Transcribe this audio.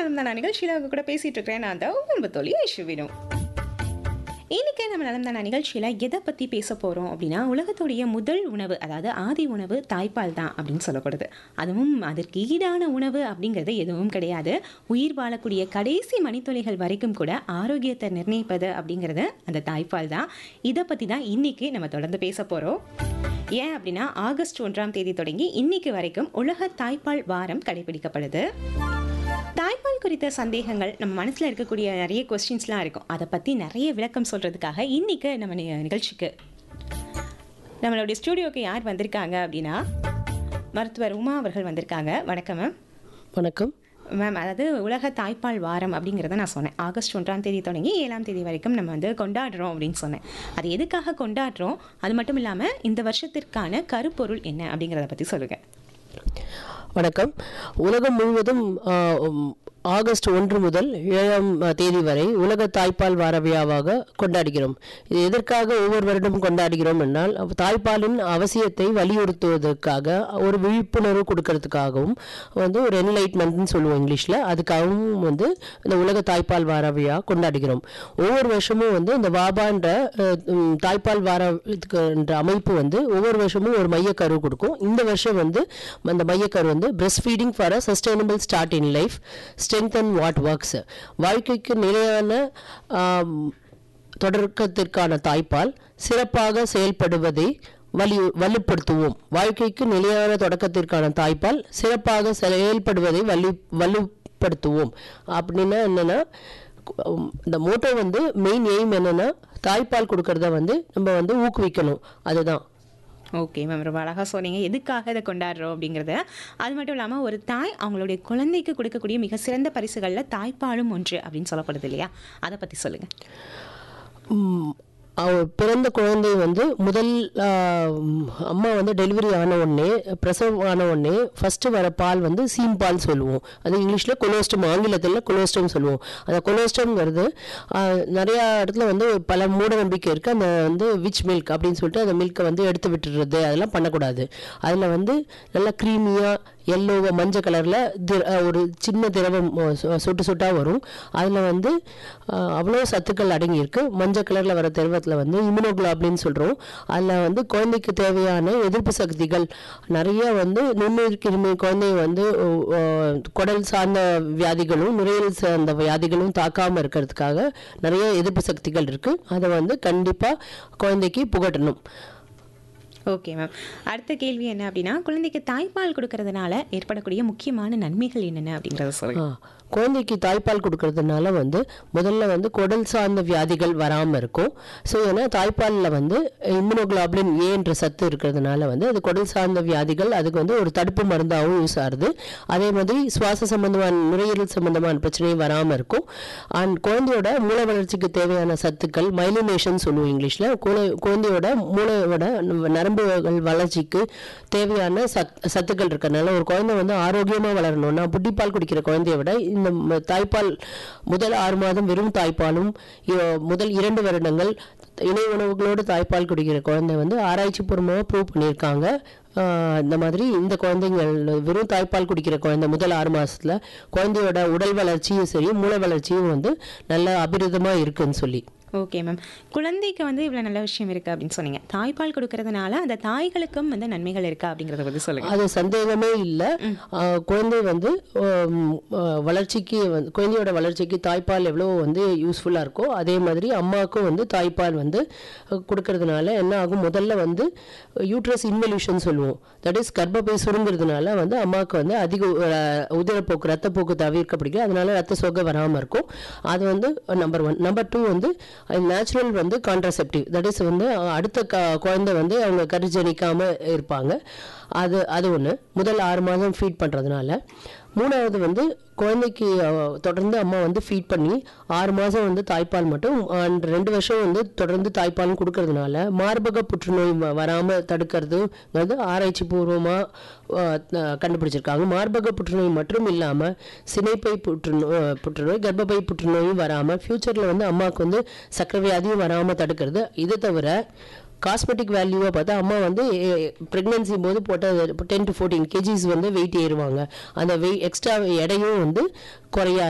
நலம் தானா நிகழ்ச்சியில் அவங்க கூட பேசிட்டு இருக்கிறேன் நான் தான் உங்கள் தோழி ஐஷுவினும் இன்னைக்கு நம்ம நலம் தானா நிகழ்ச்சியில் எதை பற்றி பேச போகிறோம் அப்படின்னா உலகத்துடைய முதல் உணவு அதாவது ஆதி உணவு தாய்ப்பால் தான் அப்படின்னு சொல்லப்படுது அதுவும் அதற்கு ஈடான உணவு அப்படிங்கிறது எதுவும் கிடையாது உயிர் வாழக்கூடிய கடைசி மணித்துளிகள் வரைக்கும் கூட ஆரோக்கியத்தை நிர்ணயிப்பது அப்படிங்கிறது அந்த தாய்ப்பால் தான் இதை பற்றி தான் இன்னைக்கு நம்ம தொடர்ந்து பேச போகிறோம் ஏன் அப்படின்னா ஆகஸ்ட் ஒன்றாம் தேதி தொடங்கி இன்னைக்கு வரைக்கும் உலக தாய்ப்பால் வாரம் கடைபிடிக்கப்படுது தாய்ப்பால் குறித்த சந்தேகங்கள் நம்ம மனசில் இருக்கக்கூடிய நிறைய கொஸ்டின்ஸ்லாம் இருக்கும் அதை பற்றி நிறைய விளக்கம் சொல்கிறதுக்காக இன்னைக்கு நம்ம நி- நிகழ்ச்சிக்கு நம்மளுடைய ஸ்டூடியோக்கு யார் வந்திருக்காங்க அப்படின்னா மருத்துவர் உமா அவர்கள் வந்திருக்காங்க வணக்கம் மேம் வணக்கம் மேம் அதாவது உலக தாய்ப்பால் வாரம் அப்படிங்கிறத நான் சொன்னேன் ஆகஸ்ட் ஒன்றாம் தேதி தொடங்கி ஏழாம் தேதி வரைக்கும் நம்ம வந்து கொண்டாடுறோம் அப்படின்னு சொன்னேன் அது எதுக்காக கொண்டாடுறோம் அது மட்டும் இல்லாமல் இந்த வருஷத்திற்கான கருப்பொருள் என்ன அப்படிங்கிறத பற்றி சொல்லுங்கள் வணக்கம் உலகம் முழுவதும் ஆ, உம், ஆகஸ்ட் ஒன்று முதல் ஏழாம் ஆ, தேதி வரை உலக தாய்ப்பால் வார விழாவாக கொண்டாடுகிறோம் இது எதற்காக ஒவ்வொரு வருடமும் கொண்டாடுகிறோம் என்றால் அவ் தாய்ப்பாலின் அவசியத்தை வலியுறுத்துவதற்காக ஒரு விழிப்புணர்வு கொடுக்கறதுக்காகவும் வந்து ஒரு என்லைட்மெண்ட்னு சொல்லுவோம் இங்கிலீஷில் அதுக்காகவும் வந்து இந்த உலக தாய்ப்பால் வார விழா கொண்டாடுகிறோம் ஒவ்வொரு வருஷமும் வந்து இந்த வாபான்ற அஹ், உம், தாய்ப்பால் வார இதுக்குன்ற அமைப்பு வந்து ஒவ்வொரு வருஷமும் ஒரு மையக்கரு கொடுக்கும் இந்த வருஷம் வந்து அந்த மையக்கரு வந்து breast feeding for a sustainable start in life strength and what works வாழ்க்கைக்கு நிலையான ஆம், தொடக்கத்திற்கான தாய்ப்பால் சிறப்பாக செயல்படுவதை வலி வலுப்படுத்துவோம் வாழ்க்கைக்கு நிலையான தொடக்கத்திற்கான தாய்ப்பால் சிறப்பாக செயல்படுவதை வலு வலுப்படுத்துவோம் அப்படின்னா என்னன்னா உம், இந்த மோட்டோ வந்து மெயின் எய்ம் என்னன்னா தாய்ப்பால் கொடுக்கறத வந்து நம்ம வந்து ஊக்குவிக்கணும் அதுதான் ஓகே மேம் ரொம்ப அழகாக சொன்னீங்க எதுக்காக இதை கொண்டாடுறோம் அப்படிங்கிறத அது மட்டும் இல்லாமல் ஒரு தாய் அவங்களுடைய குழந்தைக்கு கொடுக்கக்கூடிய மிக சிறந்த பரிசுகளில் தாய்ப்பாலும் ஒன்று அப்படின்னு சொல்லப்படுது இல்லையா அதை பற்றி சொல்லுங்கள் ம், அவ பிறந்த குழந்தை வந்து முதல் ஆ, ம், அம்மா வந்து டெலிவரி ஆன உடனே பிரசவம் ஆன உடனே ஃபஸ்ட்டு வர பால் வந்து சீம் பால் சொல்லுவோம் அது இங்கிலீஷில் கொலோஸ்டம் ஆங்கிலத்தில் கொலோஸ்டம் சொல்லுவோம் அந்த கொலோஸ்டம்ங்கிறது ஆ, நிறையா இடத்துல வந்து பல மூட நம்பிக்கை இருக்குது அந்த வந்து விச் மில்க் அப்படின்னு சொல்லிட்டு அந்த மில்கை வந்து எடுத்து விட்டுறது அதெல்லாம் பண்ணக்கூடாது அதில் வந்து நல்லா க்ரீமியாக எல்லோவோ மஞ்சள் கலரில் ஒரு சின்ன திரவம் அஹ், சொ- சொட்டு சொட்டாக வரும் அதில் வந்து அஹ், அவ்வளோ சத்துக்கள் அடங்கியிருக்கு மஞ்சள் கலரில் வர திரவத்தில் வந்து இம்யூனோகுளாப்ளின்னு சொல்கிறோம் அதில் வந்து குழந்தைக்கு தேவையான எதிர்ப்பு சக்திகள் நிறைய வந்து நுண்ணுயிர் கிருமி குழந்தைய வந்து அஹ், குடல் சார்ந்த வியாதிகளும் நுரையீரல் சார்ந்த வியாதிகளும் தாக்காமல் இருக்கிறதுக்காக நிறைய எதிர்ப்பு சக்திகள் இருக்குது அதை வந்து கண்டிப்பாக குழந்தைக்கு புகட்டணும் ஓகே மேம் அடுத்த கேள்வி என்ன அப்படின்னா குழந்தைக்கு தாய்ப்பால் கொடுக்கறதுனால ஏற்படக்கூடிய முக்கியமான நன்மைகள் என்னென்ன அப்படிங்கிறத சொல்லுங்க ஆ, குழந்தைக்கு தாய்ப்பால் கொடுக்கறதுனால வந்து முதல்ல வந்து குடல் சார்ந்த வியாதிகள் வராமல் இருக்கும் ஸோ ஏன்னா தாய்ப்பாலில் வந்து இம்யூனோகுளாப்ளின் ஏன்ற சத்து இருக்கிறதுனால வந்து அது குடல் சார்ந்த வியாதிகள் அதுக்கு வந்து ஒரு தடுப்பு மருந்தாகவும் யூஸ் ஆகுது அதே மாதிரி சுவாச சம்பந்தமான நுரையீரல் சம்பந்தமான பிரச்சனையும் வராமல் இருக்கும் அண்ட் குழந்தையோட மூளை வளர்ச்சிக்கு தேவையான சத்துக்கள் மைலினேஷன் சொல்லுவோம் இங்கிலீஷில் குழந்தையோட மூளையோட நரம்புகள் வளர்ச்சிக்கு தேவையான சத் சத்துக்கள் இருக்கிறதுனால ஒரு குழந்தை வந்து ஆரோக்கியமாக வளரணும்னா புட்டிப்பால் குடிக்கிற குழந்தைய விட இந்த ம- தாய்ப்பால் முதல் ஆறு மாதம் வெறும் தாய்ப்பாலும் இ- முதல் இரண்டு வருடங்கள் இணை உணவுகளோடு தாய்ப்பால் குடிக்கிற குழந்தை வந்து ஆராய்ச்சி பூர்வமாக ப்ரூவ் பண்ணியிருக்காங்க ஆஹ் இந்த மாதிரி இந்த குழந்தைங்கள் வெறும் தாய்ப்பால் குடிக்கிற குழந்தை முதல் ஆறு மாசத்துல குழந்தையோட உடல் வளர்ச்சியும் சரி மூளை வளர்ச்சியும் வந்து நல்ல அபிரிதமாக இருக்குன்னு சொல்லி ஓகே மேம் குழந்தைக்கு வந்து இவ்வளோ நல்ல விஷயம் இருக்குது அப்படின்னு சொன்னீங்க தாய்ப்பால் கொடுக்கறதுனால அந்த தாய்களுக்கும் வந்து நன்மைகள் இருக்கா அப்படிங்கிறத பற்றி சொல்லுங்க அது சந்தேகமே இல்லை குழந்தை வந்து உம், அஹ், வளர்ச்சிக்கு வந்து குழந்தையோட வளர்ச்சிக்கு தாய்ப்பால் எவ்வளோ வந்து யூஸ்ஃபுல்லாக இருக்கோ அதே மாதிரி அம்மாவுக்கும் வந்து தாய்ப்பால் வந்து அஹ், கொடுக்கறதுனால என்ன ஆகும் முதல்ல வந்து யூட்ரஸ் இன்வெல்யூஷன் சொல்லுவோம் தட் இஸ் கர்ப்பப்பை சுருங்கிறதுனால வந்து அம்மாவுக்கு வந்து அதிக அஹ், உதிரப்போக்கு ரத்தப்போக்கு தவிர்க்கப்படுகிறது அதனால ரத்த சோகை வராமல் இருக்கும் அது வந்து நம்பர் ஒன் நம்பர் டூ வந்து நேச்சுரல் வந்து கான்ட்ரசெப்டிவ் தட் இஸ் வந்து அஹ், அடுத்த க குழந்தை வந்து அவங்க கருஜனிக்காம இருப்பாங்க அது அது ஒன்று முதல் ஆறு மாதம் ஃபீட் பண்ணுறதுனால மூணாவது வந்து குழந்தைக்கு அஹ், தொடர்ந்து அம்மா வந்து ஃபீட் பண்ணி ஆறு மாதம் வந்து தாய்ப்பால் மட்டும் and ரெண்டு வருஷம் வந்து தொடர்ந்து தாய்ப்பால் கொடுக்கறதுனால மார்பக புற்றுநோய் வ- வராம தடுக்கிறது வந்து ஆராய்ச்சி பூர்வமாக கண்டுபிடிச்சிருக்காங்க மார்பக புற்றுநோய் மட்டும் இல்லாமல் சினைப்பை புற்றுநோய் புற்றுநோய் கர்ப்பப்பை புற்றுநோயும் வராமல் ஃப்யூச்சரில் வந்து அம்மாவுக்கு வந்து சக்கரை வியாதியும் வராமல் தடுக்கிறது இது தவிர காஸ்மெட்டிக் வேல்யூவை பார்த்தா அம்மா வந்து ப்ரெக்னன்சி போது போட்ட டென் டு ஃபோர்டீன் கேஜிஸ் வந்து வெயிட் ஏறுவாங்க அந்த வெயிட் எக்ஸ்ட்ரா எடையும் வந்து குறையா